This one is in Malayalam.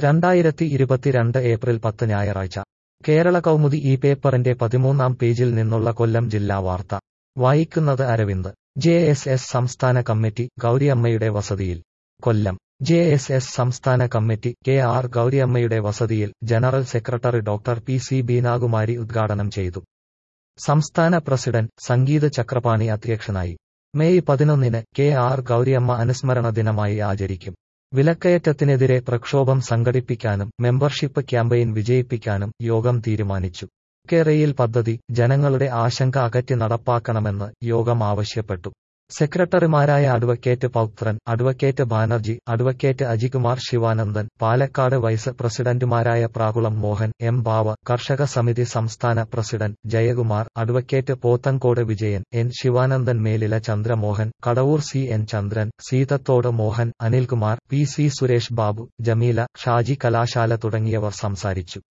രണ്ടായിരത്തി ഇരുപത്തിരണ്ട് ഏപ്രിൽ പത്ത് ഞായറാഴ്ച കേരള കൗമുദി ഈ പേപ്പറിന്റെ പതിമൂന്നാം പേജിൽ നിന്നുള്ള കൊല്ലം ജില്ലാ വാർത്ത വായിക്കുന്നത് അരവിന്ദ് ജെ എസ് എസ് സംസ്ഥാന കമ്മിറ്റി ഗൗരിയമ്മയുടെ വസതിയിൽ കൊല്ലം ജെ എസ് എസ് സംസ്ഥാന കമ്മിറ്റി കെ ആർ ഗൗരിയമ്മയുടെ വസതിയിൽ general secretary doctor P C Beenakumari ഉദ്ഘാടനം ചെയ്തു സംസ്ഥാന പ്രസിഡന്റ് സംഗീത ചക്രപാണി അധ്യക്ഷനായി മെയ് പതിനൊന്നിന് കെ ആർ ഗൗരിയമ്മ അനുസ്മരണ ദിനമായി ആചരിക്കും വിലക്കയറ്റത്തിനെതിരെ പ്രക്ഷോഭം സംഘടിപ്പിക്കാനും മെമ്പർഷിപ്പ് ക്യാമ്പയിൻ വിജയിപ്പിക്കാനും യോഗം തീരുമാനിച്ചു കേരയിൽ പദ്ധതി ജനങ്ങളുടെ ആശങ്ക അകറ്റി നടപ്പാക്കണമെന്ന് യോഗം ആവശ്യപ്പെട്ടു സെക്രട്ടറിമാരായ അഡ്വക്കേറ്റ് പൗത്രൻ advocate Banerjee advocate Ajikumar Sivanandan Palakkad vice പ്രസിഡന്റുമാരായ പ്രാകുളം മോഹൻ എം ബാവ കർഷക സമിതി സംസ്ഥാന president Jayakumar advocate Pothencode Vijayan N Sivanandan Melila Chandramohan Kadavoor C N Chandran Seethathode Mohan Anilkumar P C Suresh Babu Jameela Shaji Kalashala തുടങ്ങിയവർ സംസാരിച്ചു